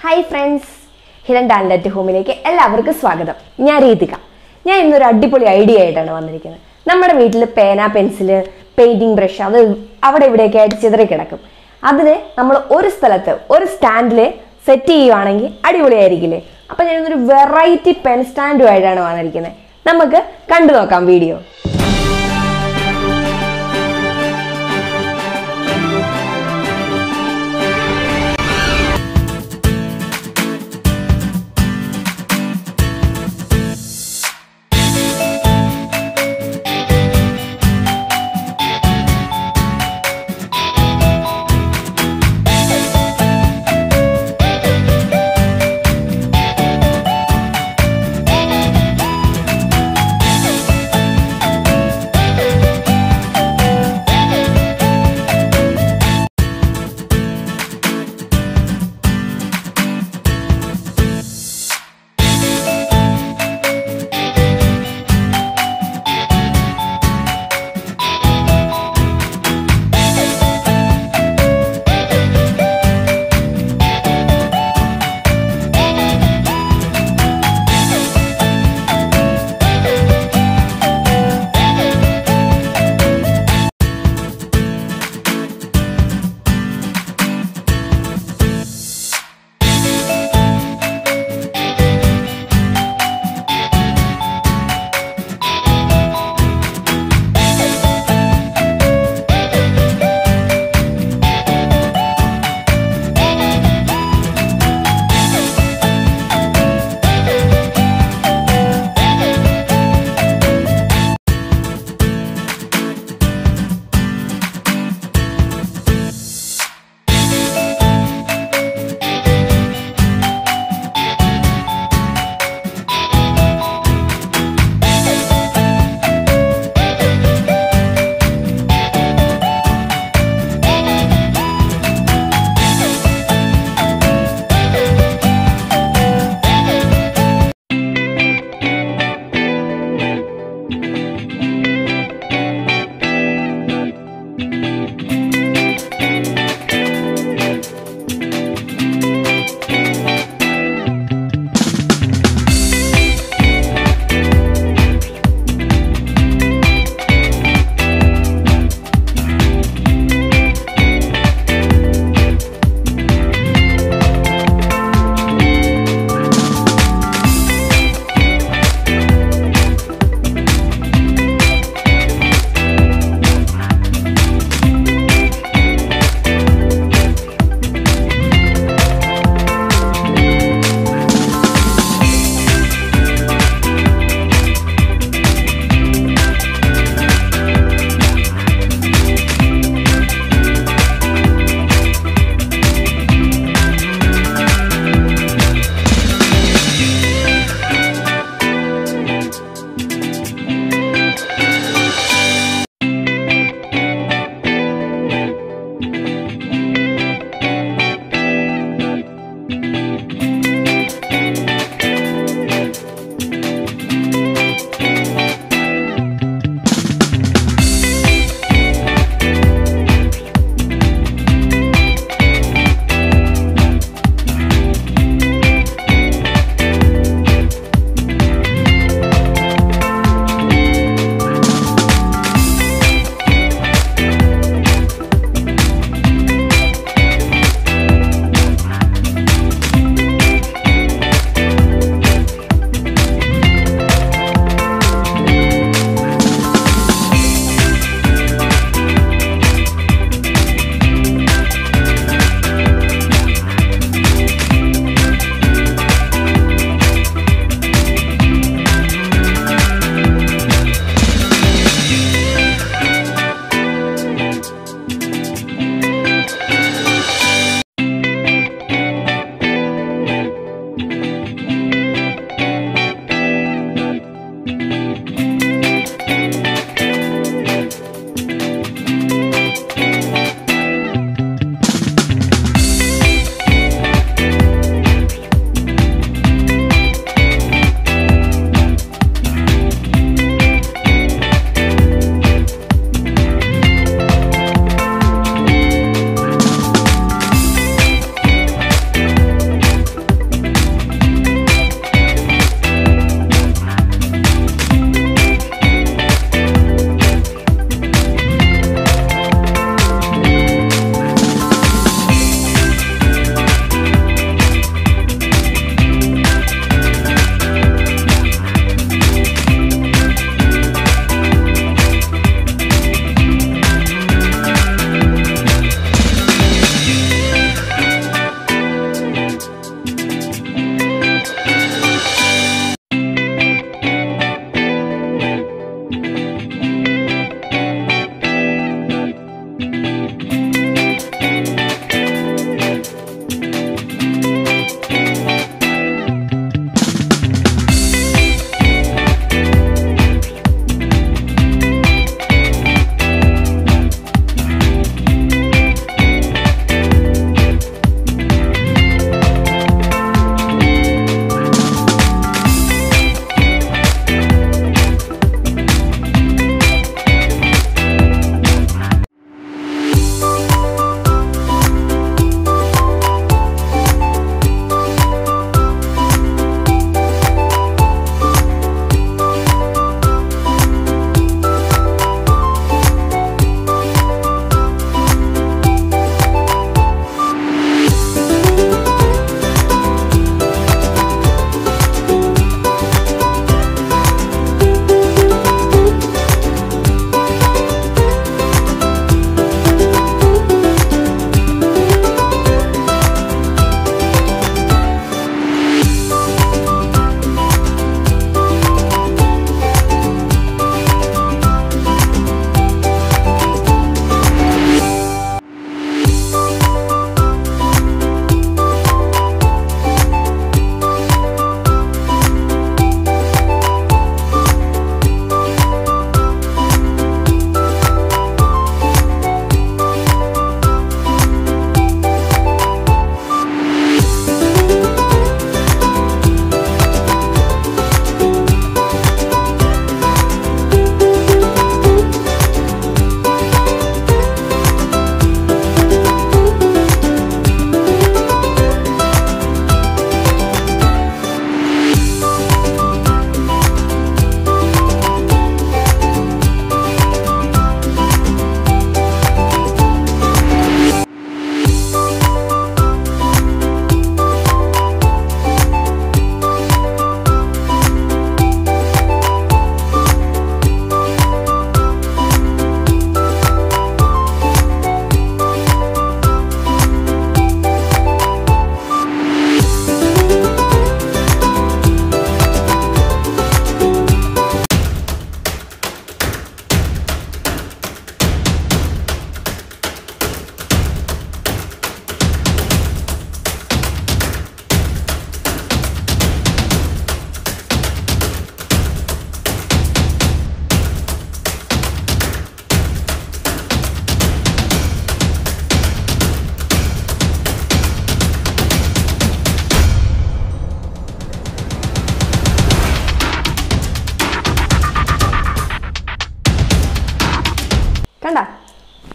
hi friends hidden talent ഹോമിലേക്ക് എല്ലാവർക്കും സ്വാഗതം ഞാൻ രീതിക ഞാൻ ഇന്നൊരു അടിപൊളി ഐഡിയ ആയിട്ടാണ് വന്നിരിക്കുന്നത് നമ്മുടെ വീട്ടിൽ പേന പെൻസില് പെയിന്റിംഗ് ബ്രഷ് അത് അവിടെ ഇവിടെയൊക്കെ ആയിട്ട് ചിതറി കിടക്കും അതിന് നമ്മൾ ഒരു സ്ഥലത്ത് ഒരു സ്റ്റാൻഡിൽ സെറ്റ് ചെയ്യുവാണെങ്കിൽ അടിപൊളിയായിരിക്കില്ലേ അപ്പം ഞാൻ ഇന്നൊരു വെറൈറ്റി പെൻ സ്റ്റാൻഡുമായിട്ടാണ് വന്നിരിക്കുന്നത് നമുക്ക് കണ്ടു നോക്കാം വീഡിയോ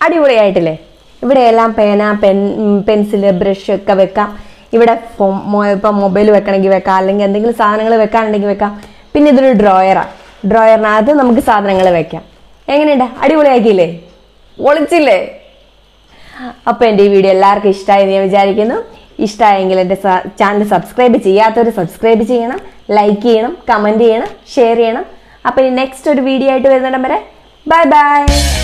അടിപൊളിയായിട്ടില്ലേ ഇവിടെ എല്ലാം പേന പെൻ പെൻസില് ബ്രഷ് ഒക്കെ വെക്കാം ഇവിടെ ഇപ്പം മൊബൈൽ വെക്കണമെങ്കിൽ വെക്കാം അല്ലെങ്കിൽ എന്തെങ്കിലും സാധനങ്ങൾ വെക്കാനുണ്ടെങ്കിൽ വെക്കാം പിന്നെ ഇതൊരു ഡ്രോയറാണ് ഡ്രോയറിനകത്ത് നമുക്ക് സാധനങ്ങൾ വെക്കാം എങ്ങനെയുണ്ട് അടിപൊളിയാക്കിയില്ലേ ഒളിച്ചില്ലേ അപ്പോൾ എൻ്റെ ഈ വീഡിയോ എല്ലാവർക്കും ഇഷ്ടമായി എന്ന് ഞാൻ വിചാരിക്കുന്നു ഇഷ്ടമായെങ്കിൽ എൻ്റെ ചാനൽ സബ്സ്ക്രൈബ് ചെയ്യാത്തവർ സബ്സ്ക്രൈബ് ചെയ്യണം ലൈക്ക് ചെയ്യണം കമൻറ്റ് ചെയ്യണം ഷെയർ ചെയ്യണം അപ്പോൾ ഇനി നെക്സ്റ്റ് ഒരു വീഡിയോ ആയിട്ട് വരുന്നിടം വരെ ബൈ ബൈ